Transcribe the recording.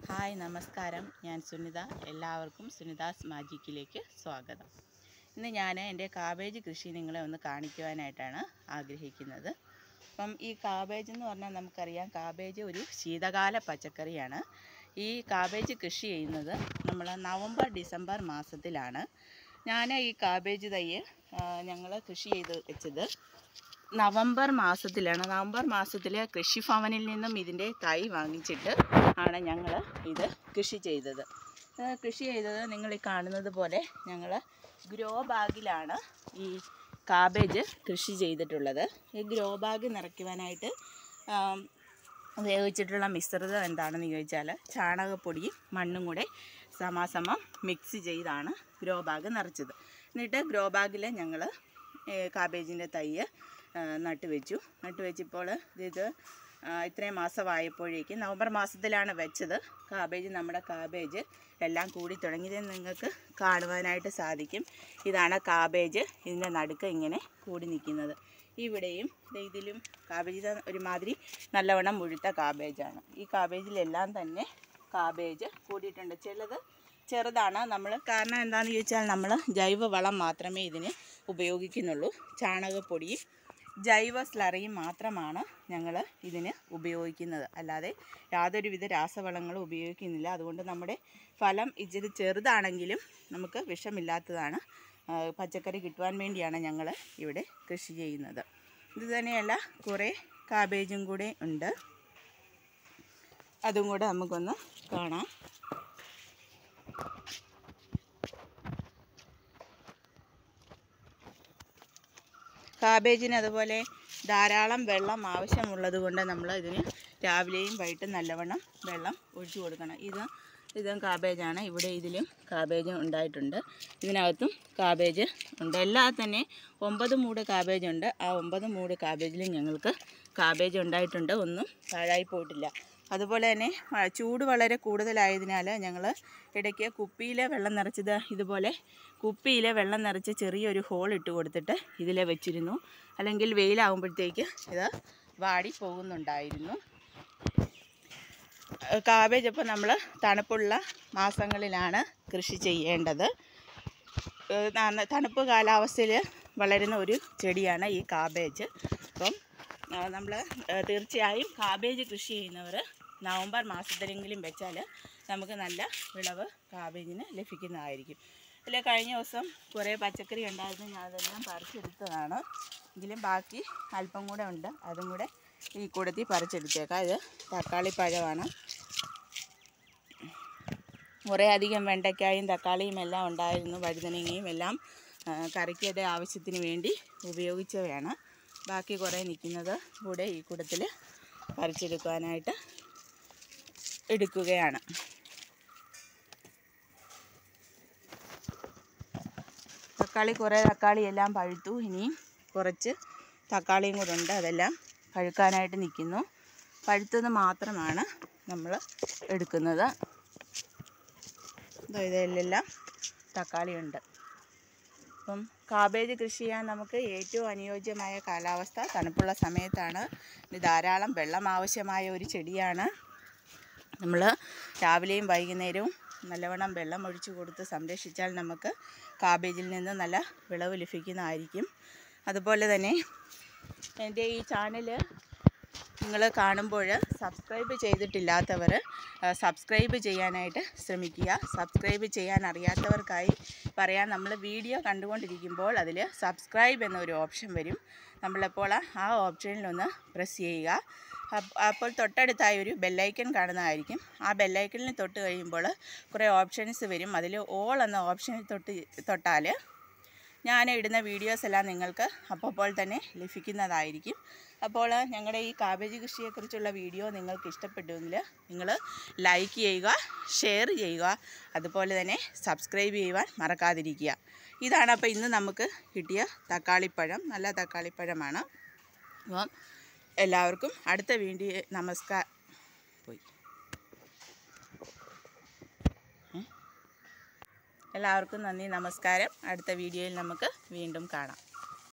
Hi നമസ്കാരം ഞാൻ സുനിത എല്ലാവർക്കും സുനിതാസ് മാജിക്കിലേക്ക് സ്വാഗതം ഇന്ന് ഞാൻ എൻ്റെ കാബേജ് കൃഷി നിങ്ങളെ ഒന്ന് കാണിക്കുവാനായിട്ടാണ് ആഗ്രഹിക്കുന്നത് അപ്പം ഈ കാബേജ് എന്ന് പറഞ്ഞാൽ നമുക്കറിയാം കാബേജ് ഒരു ശീതകാല പച്ചക്കറിയാണ് ഈ കാബേജ് കൃഷി ചെയ്യുന്നത് നമ്മൾ നവംബർ ഡിസംബർ മാസത്തിലാണ് ഞാൻ ഈ കാബേജ് തൈ ഞങ്ങൾ കൃഷി ചെയ്ത് വെച്ചത് നവംബർ മാസത്തിലാണ് നവംബർ മാസത്തിൽ കൃഷിഭവനിൽ നിന്നും ഇതിൻ്റെ തൈ വാങ്ങിച്ചിട്ട് ആണ് ഞങ്ങൾ ഇത് കൃഷി ചെയ്തത് ഇത് കൃഷി ചെയ്തത് നിങ്ങൾ ഈ കാണുന്നത് പോലെ ഞങ്ങൾ ഗ്രോ ബാഗിലാണ് ഈ കാബേജ് കൃഷി ചെയ്തിട്ടുള്ളത് ഈ ഗ്രോ ബാഗ് നിറയ്ക്കുവാനായിട്ട് ആം, ഉപയോഗിച്ചിട്ടുള്ള മിശ്രിതം എന്താണെന്ന് ചോദിച്ചാൽ ചാണകപ്പൊടിയും മണ്ണും കൂടെ സമാസമം മിക്സ് ചെയ്താണ് ഗ്രോ ബാഗ് നിറച്ചത് എന്നിട്ട് ഗ്രോ ബാഗിൽ ഞങ്ങൾ കാബേജിൻ്റെ തൈ ആ, നട്ട് വെച്ചു നട്ട് വെച്ചപ്പോൾ ഇത് ആ, ഇത്രയും മാസമായപ്പോഴേക്കും നവംബർ മാസത്തിലാണ് വെച്ചത് കാബേജ് നമ്മുടെ കാബേജ് എല്ലാം കൂടി തുടങ്ങിയത് നിങ്ങൾക്ക് കാണുവാനായിട്ട് സാധിക്കും ഇതാണ് കാബേജ് ഇതിൻ്റെ നടുക്ക് ഇങ്ങനെ കൂടി നിൽക്കുന്നത് ഇവിടെയും ദേ ഇതിലും കാബേജ് ഇത് ഒരുമാതിരി നല്ലവണ്ണം മുഴുത്ത കാബേജാണ് ഈ കാബേജിലെല്ലാം തന്നെ കാബേജ് കൂടിയിട്ടുണ്ട് ചിലത് ചെറുതാണ് നമ്മൾ കാരണം എന്താണെന്ന് ചോദിച്ചാൽ നമ്മൾ ജൈവവളം മാത്രമേ ഇതിന് ഉപയോഗിക്കുന്നുള്ളൂ ചാണകപ്പൊടിയും ജൈവ സ്ലറിയും മാത്രമാണ് ഞങ്ങൾ ഇതിന് ഉപയോഗിക്കുന്നത് അല്ലാതെ യാതൊരുവിധ രാസവളങ്ങളും ഉപയോഗിക്കുന്നില്ല അതുകൊണ്ട് നമ്മുടെ ഫലം ഇച്ചിരി ചെറുതാണെങ്കിലും നമുക്ക് വിഷമില്ലാത്തതാണ് ആ, പച്ചക്കറി കിട്ടുവാൻ വേണ്ടിയാണ് ഞങ്ങൾ ഇവിടെ കൃഷി ചെയ്യുന്നത് ഇത് തന്നെയല്ല കുറേ കാബേജും കൂടെ ഉണ്ട് അതും കൂടെ നമുക്കൊന്ന് കാണാം കാബേജിന് അതുപോലെ ധാരാളം വെള്ളം ആവശ്യമുള്ളത് കൊണ്ട് നമ്മൾ ഇതിന് രാവിലെയും വൈകിട്ടും നല്ലവണ്ണം വെള്ളം ഒഴിച്ചു കൊടുക്കണം ഇത് ഇതും കാബേജാണ് ഇവിടെ ഇതിലും കാബേജ് ഉണ്ടായിട്ടുണ്ട് ഇതിനകത്തും കാബേജ് ഉണ്ട് എല്ലാ തന്നെ ഒമ്പത് മൂട് കാബേജ് ഉണ്ട് ആ ഒമ്പത് മൂട് കാബേജിലും ഞങ്ങൾക്ക് കാബേജ് ഉണ്ടായിട്ടുണ്ട് ഒന്നും താഴായി പോയിട്ടില്ല അതുപോലെ തന്നെ ആ, ചൂട് വളരെ കൂടുതലായതിനാൽ ഞങ്ങൾ ഇടയ്ക്ക് കുപ്പിയിലെ വെള്ളം നിറച്ചത് ഇതുപോലെ കുപ്പിയിലെ വെള്ളം നിറച്ച് ചെറിയൊരു ഹോൾ ഇട്ട് കൊടുത്തിട്ട് ഇതിലെ വെച്ചിരുന്നു അല്ലെങ്കിൽ വെയിലാകുമ്പോഴത്തേക്ക് ഇത് വാടി പോകുന്നുണ്ടായിരുന്നു ഏഹ് കാബേജ് അപ്പോൾ നമ്മൾ തണുപ്പുള്ള മാസങ്ങളിലാണ് കൃഷി ചെയ്യേണ്ടത് ഏഹ് ന- തണുപ്പ് കാലാവസ്ഥയിൽ വളരുന്ന ഒരു ചെടിയാണ് ഈ കാബേജ് അപ്പം നമ്മൾ തീർച്ചയായും കാബേജ് കൃഷി ചെയ്യുന്നവർ നവംബർ മാസത്തിലെങ്കിലും വെച്ചാൽ നമുക്ക് നല്ല വിളവ് കാബേജിന് ലഭിക്കുന്നതായിരിക്കും ഇതിൽ കഴിഞ്ഞ ദിവസം കുറേ പച്ചക്കറി ഉണ്ടായിരുന്നു ഞാൻ അതെല്ലാം പറിച്ചെടുത്തതാണ് എങ്കിലും ബാക്കി അല്പം കൂടെ ഉണ്ട് അതും കൂടെ ഈ കൂടത്തിൽ പറിച്ചെടുത്തേക്കാം ഇത് തക്കാളി പഴമാണ് കുറേ അധികം വെണ്ടയ്ക്കായും തക്കാളിയും എല്ലാം ഉണ്ടായിരുന്നു വഴുതനങ്ങയും എല്ലാം ആ, കറിക്കയുടെ ആവശ്യത്തിന് വേണ്ടി ഉപയോഗിച്ചവയാണ് ബാക്കി കുറേ നിൽക്കുന്നത് കൂടെ ഈ കൂടത്തിൽ പറിച്ചെടുക്കുവാനായിട്ട് എടുക്കുകയാണ് തക്കാളി കുറേ തക്കാളി എല്ലാം പഴുത്തു ഇനിയും കുറച്ച് തക്കാളിയും കൂടെ ഉണ്ട് അതെല്ലാം പഴുക്കാനായിട്ട് നിൽക്കുന്നു പഴുത്തത് മാത്രമാണ് നമ്മൾ എടുക്കുന്നത് ദോ ഇതിലെല്ലാം തക്കാളിയുണ്ട് അപ്പം കാബേജ് കൃഷി ചെയ്യാൻ നമുക്ക് ഏറ്റവും അനുയോജ്യമായ കാലാവസ്ഥ തണുപ്പുള്ള സമയത്താണ് ഇത് ധാരാളം വെള്ളം ആവശ്യമായ ഒരു ചെടിയാണ് നമ്മൾ രാവിലെയും വൈകുന്നേരവും നല്ലവണ്ണം വെള്ളം ഒഴിച്ചു കൊടുത്ത് സംരക്ഷിച്ചാൽ നമുക്ക് കാബേജിൽ നിന്ന് നല്ല വിളവ് ലഭിക്കുന്നതായിരിക്കും അതുപോലെ തന്നെ എൻ്റെ ഈ ചാനൽ നിങ്ങൾ കാണുമ്പോൾ സബ്സ്ക്രൈബ് ചെയ്തിട്ടില്ലാത്തവർ സബ്സ്ക്രൈബ് ചെയ്യാനായിട്ട് ശ്രമിക്കുക സബ്സ്ക്രൈബ് ചെയ്യാൻ അറിയാത്തവർക്കായി പറയാൻ നമ്മൾ വീഡിയോ കണ്ടുകൊണ്ടിരിക്കുമ്പോൾ അതിൽ സബ്സ്ക്രൈബ് എന്നൊരു ഓപ്ഷൻ വരും നമ്മളപ്പോൾ ആ ഓപ്ഷനിലൊന്ന് പ്രസ് ചെയ്യുക അപ്പ് അപ്പോൾ തൊട്ടടുത്തായി ഒരു ബെല്ലൈക്കൺ കാണുന്നതായിരിക്കും ആ ബെല്ലൈക്കണിൽ തൊട്ട് കഴിയുമ്പോൾ കുറേ ഓപ്ഷൻസ് വരും അതിൽ ഓൾ എന്ന ഓപ്ഷനിൽ തൊട്ട് തൊട്ടാൽ ഞാൻ ഇടുന്ന വീഡിയോസ് എല്ലാം നിങ്ങൾക്ക് അപ്പോൾ തന്നെ ലഭിക്കുന്നതായിരിക്കും അപ്പോൾ ഞങ്ങളുടെ ഈ കാബേജ് കൃഷിയെക്കുറിച്ചുള്ള വീഡിയോ നിങ്ങൾക്ക് ഇഷ്ടപ്പെട്ടുവെങ്കിൽ നിങ്ങൾ ലൈക്ക് ചെയ്യുക ഷെയർ ചെയ്യുക അതുപോലെ തന്നെ സബ്സ്ക്രൈബ് ചെയ്യുവാൻ മറക്കാതിരിക്കുക ഇതാണ് അപ്പോൾ ഇന്ന് നമുക്ക് കിട്ടിയ തക്കാളിപ്പഴം നല്ല തക്കാളിപ്പഴമാണ് അപ്പം എല്ലാവർക്കും അടുത്ത വീഡിയോ നമസ്കാരം പോയി ഏ? എല്ലാവർക്കും നന്ദി നമസ്കാരം അടുത്ത വീഡിയോയിൽ നമുക്ക് വീണ്ടും കാണാം